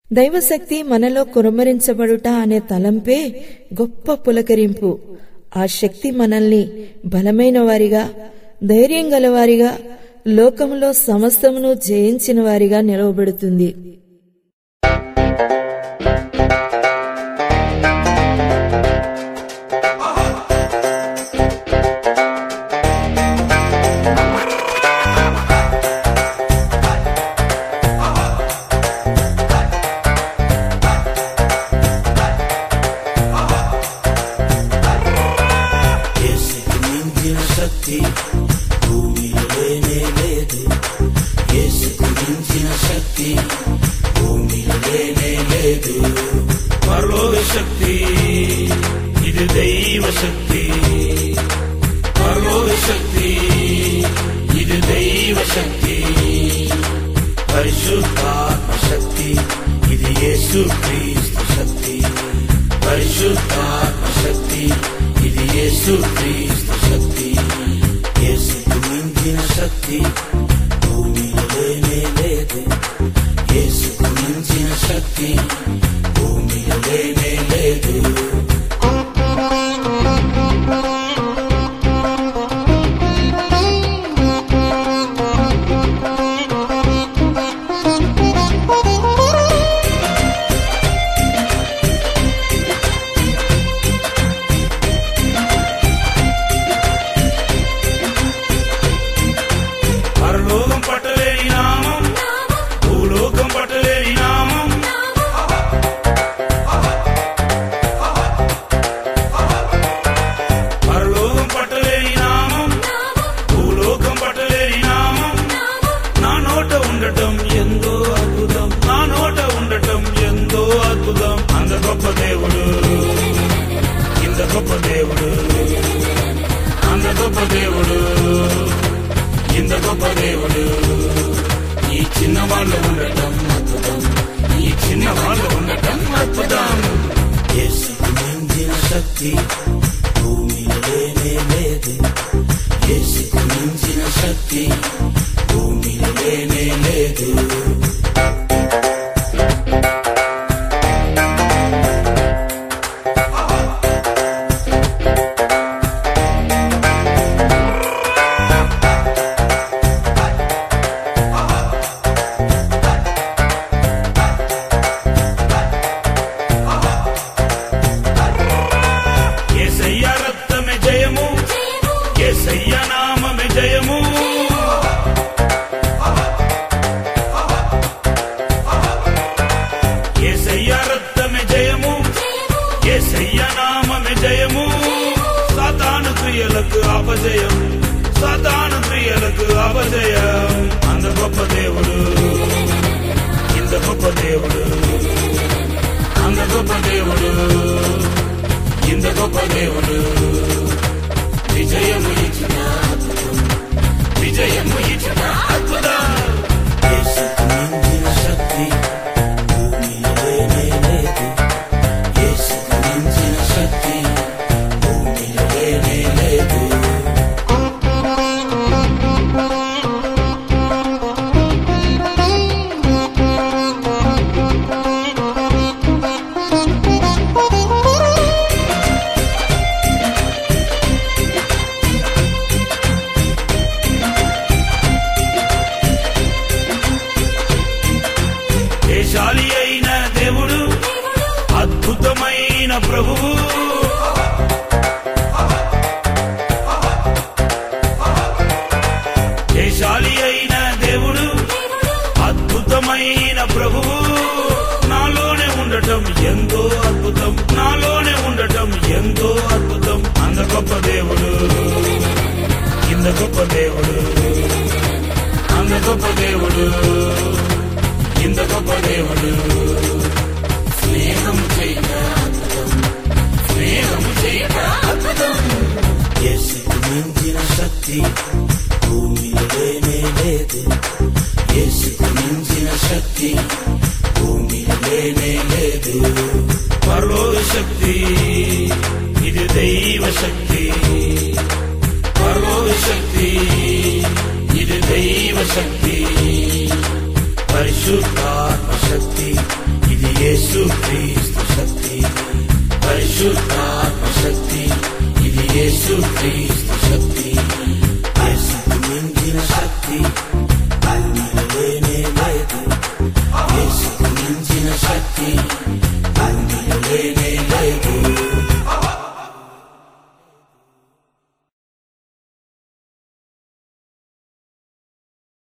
దైవశక్తి మనలో కురమరించబడుట అనే తలంపే గొప్ప పులకరింపు ఆ శక్తి మనల్ని బలమైన వారిగా ధైర్యం గలవారిగా లోకములో సమస్తమును జయించిన వారిగా నిలవబెడుతుంది యేసుకి మించిన శక్తి భూమిలో లేనే లేదు యేసుకు మించిన శక్తి భూమిలో లేనే లేదు పరలోక శక్తి ఇది దైవ శక్తి పరలోక శక్తి ఇది దైవ శక్తి పరిశుద్ధాత్మ శక్తి ఇది యేసు క్రీస్తు శక్తి పరిశుద్ధాత్మ శక్తి ఇది యేసు క్రీస్తు శక్తి యేసుకు మించిన శక్తి భూమిలో లేనే లేదు యేసుకు మించిన శక్తి భూమిలో లేనే లేదు పరలోకం పట్టలేని నామం భూలోకం పట్టలేని నామం పరలోకం పట్టలేని నామం భూలోకం పట్టలేని నామం నా నోట ఉండటం ఎంతో అద్భుతం నా నోట ఉండటం ఎంతో అద్భుతం అంత గొప్ప దేవుడు ఇంత గొప్ప దేవుడు అంత గొప్ప దేవుడు ఇంత గొప్ప దేవుడు ఈ చిన్న వాళ్ళు ఉండటం అద్భుతం ఈ చిన్న వాళ్ళు ఉండటం అద్భుతం యేసుకు మించిన శక్తి భూమిలో లేనే లేదు యేసుకు మించిన శక్తి భూమిలో లేనే లేదు ఏసయ్య రక్తమే జయము ఏసయ్య నామమే జయము ఏసయ్య రక్తమే జయము ఏసయ్య నామమే జయము సాతాను క్రియలకు అపజయం సాతాను క్రియలకు అపజయం అంత గొప్ప దేవుడు ఇంత గొప్ప దేవుడు అంత గొప్ప దేవుడు ఇంత గొప్ప దేవుడు విజయము ఇచ్చిన అద్భుతం విజయము ఇచ్చిన అద్భుతం యేసుకు మించిన శక్తి భూమిలో లేనే లేదు యేసుకు మించిన శక్తి భూమిలో లేనే లేదు దేశాలి అయిన దేవుడు అద్భుతమైన ప్రభువు దేశాలి అయిన దేవుడు అద్భుతమైన ప్రభువు నాలోనే ఉండటం ఎంతో అద్భుతం నాలోనే ఉండటం ఎంతో అద్భుతం అంత గొప్ప దేవుడు ఇంత గొప్ప దేవుడు అంత గొప్ప దేవుడు ఇంత గొప్ప దేవుడు స్నేహం చేయక అద్భుతం స్నేహం చేయక అద్భుతం యేసుకు మించిన శక్తి భూమిలో లేనే లేదు యేసుకు మించిన శక్తి భూమిలో లేనే లేదు పరలోక శక్తి ఇది దైవ శక్తి పరలోక శక్తి ఇది దైవ శక్తి పరిశుద్ధాత్మ శక్తి ఇది యేసు క్రీస్తు శక్తి పరిశుద్ధాత్మ శక్తి ఇది యేసు క్రీస్తు శక్తి యేసుకు మించిన శక్తి అన్ని